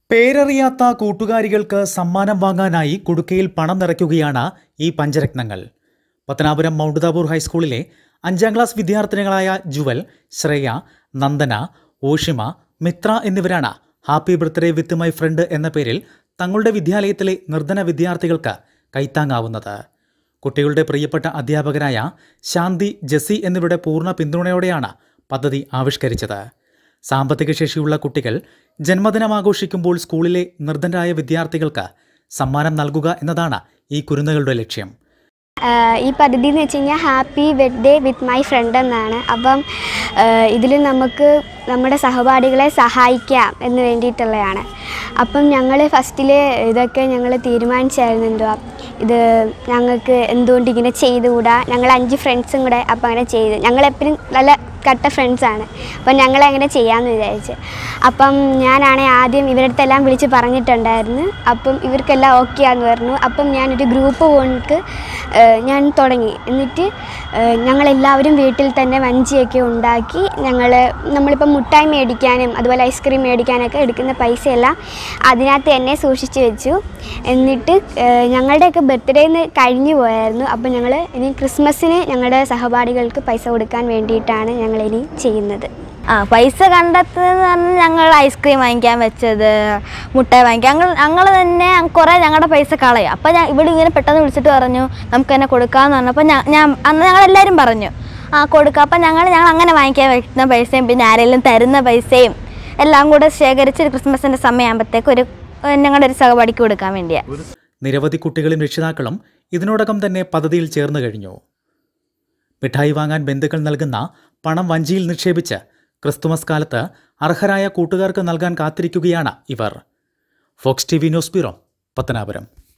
പേരറിയാത്ത കൂട്ടുകാരികൾക്ക് സമ്മാനം വാങ്ങാനായി കുടുക്കയിൽ പണം നിറയ്ക്കുകയാണ് ഈ പഞ്ചരത്നങ്ങൾ പത്തനാപുരം മൗണ്ട് താബൂർ ഹൈസ്കൂളിലെ അഞ്ചാം ക്ലാസ് വിദ്യാർത്ഥിനികളായ ജുവൽ ശ്രേയ നന്ദന ഓഷിമ മിത്ര എന്നിവരാണ് happy birthday with my friend എന്ന പേരിൽ തങ്ങളുടെ വിദ്യാലയത്തിലെ നിർധന വിദ്യാർത്ഥികൾക്ക് കൈത്താങ്ങാവുന്നത് കുട്ടികളുടെ പ്രിയപ്പെട്ട അധ്യാപകരായ ശാന്തി ജെസ്സി എന്നിവരുടെ പൂർണ്ണ പിന്തുണയോടെയാണ് പദ്ധതി ആവിഷ്കരിച്ചത് സാമ്പത്തിക ശേഷിയുള്ള കുട്ടികൾ ജന്മദിനം ആഘോഷിക്കുമ്പോൾ സ്കൂളിലെ നിർധനരായ വിദ്യാർത്ഥികൾക്ക് സമ്മാനം നൽകുക എന്നതാണ് ഈ കുരുന്നുകളുടെ ലക്ഷ്യം ആഹ് ഈ പദ്ധതി എന്ന് വെച്ച് കഴിഞ്ഞാൽ happy birthday with my friend എന്നാണ് അപ്പം ഇതിൽ നമുക്ക് നമ്മുടെ സഹപാഠികളെ സഹായിക്കാം എന്ന് വേണ്ടിയിട്ടുള്ളതാണ് അപ്പം ഞങ്ങൾ ഫസ്റ്റിൽ ഇതൊക്കെ ഞങ്ങൾ തീരുമാനിച്ചായിരുന്നു എന്തുവാ ഇത് ഞങ്ങൾക്ക് എന്തുകൊണ്ട് ഇങ്ങനെ ചെയ്തുകൂടാ ഞങ്ങൾ അഞ്ച് ഫ്രണ്ട്സും കൂടെ അപ്പം അങ്ങനെ ചെയ്തു ഞങ്ങളെപ്പോഴും നല്ല കട്ട ഫ്രണ്ട്സാണ് അപ്പം ഞങ്ങൾ അങ്ങനെ ചെയ്യാമെന്ന് വിചാരിച്ച് അപ്പം ഞാനാണെ ആദ്യം ഇവരുടെ അടുത്തെല്ലാം വിളിച്ച് പറഞ്ഞിട്ടുണ്ടായിരുന്നു അപ്പം ഇവർക്കെല്ലാം ഓക്കെ ആന്ന് പറഞ്ഞു അപ്പം ഞാനൊരു ഗ്രൂപ്പ് കൊണ്ട് ഞാൻ തുടങ്ങി എന്നിട്ട് ഏഹ് ഞങ്ങളെല്ലാവരും വീട്ടിൽ തന്നെ വഞ്ചിയൊക്കെ ഉണ്ടാക്കി ഞങ്ങൾ നമ്മളിപ്പം മുട്ടായി മേടിക്കാനും അതുപോലെ ഐസ്ക്രീം മേടിക്കാനൊക്കെ എടുക്കുന്ന പൈസയെല്ലാം അതിനകത്ത് തന്നെ സൂക്ഷിച്ച് വെച്ചു എന്നിട്ട് ഏഹ് ഞങ്ങളുടെയൊക്കെ ബർത്ത്ഡേന്ന് കഴിഞ്ഞു പോയായിരുന്നു അപ്പം ഞങ്ങൾ ഇനി ക്രിസ്മസിന് ഞങ്ങളുടെ സഹപാഠികൾക്ക് പൈസ കൊടുക്കാൻ വേണ്ടിയിട്ടാണ് ഞങ്ങൾ ഇനി ചെയ്യുന്നത് ആ പൈസ കണ്ടെത്തുന്നത് പറഞ്ഞാൽ ഞങ്ങൾ ഐസ്ക്രീം വാങ്ങിക്കാൻ വെച്ചത് മുട്ടായി വാങ്ങിക്കാൻ ഞങ്ങൾ ഞങ്ങൾ തന്നെ കുറേ ഞങ്ങളുടെ പൈസ കളയും അപ്പോൾ ഞാൻ ഇവിടെ ഇങ്ങനെ പെട്ടെന്ന് വിളിച്ചിട്ട് പറഞ്ഞു നമുക്ക് തന്നെ കൊടുക്കാമെന്ന് പറഞ്ഞപ്പോൾ ഞാൻ ഞാൻ അന്ന് ഞങ്ങളെല്ലാവരും പറഞ്ഞു ആ കൊടുക്കാം അപ്പം ഞങ്ങൾ ഞങ്ങൾ അങ്ങനെ വാങ്ങിക്കാൻ വെക്കുന്ന പൈസയും പിന്നെ ആരെങ്കിലും തരുന്ന പൈസയും എല്ലാം കൂടെ ശേഖരിച്ച് ക്രിസ്മസിൻ്റെ സമയമാകുമ്പോഴത്തേക്ക് ഒരു ഞങ്ങളുടെ ഒരു സഹപാഠിക്ക് കൊടുക്കാൻ വേണ്ടിയാണ് നിരവധി കുട്ടികളും രക്ഷിതാക്കളും ഇതിനോടകം തന്നെ പദ്ധതിയിൽ ചേർന്നു കഴിഞ്ഞു മിഠായി വാങ്ങാൻ ബന്ധുക്കൾ നൽകുന്ന പണം വഞ്ചിയിൽ നിക്ഷേപിച്ച് ക്രിസ്തുമസ് കാലത്ത് അർഹരായ കൂട്ടുകാർക്ക് നൽകാൻ കാത്തിരിക്കുകയാണ് ഇവർ Fox T V news bureau Pathanapuram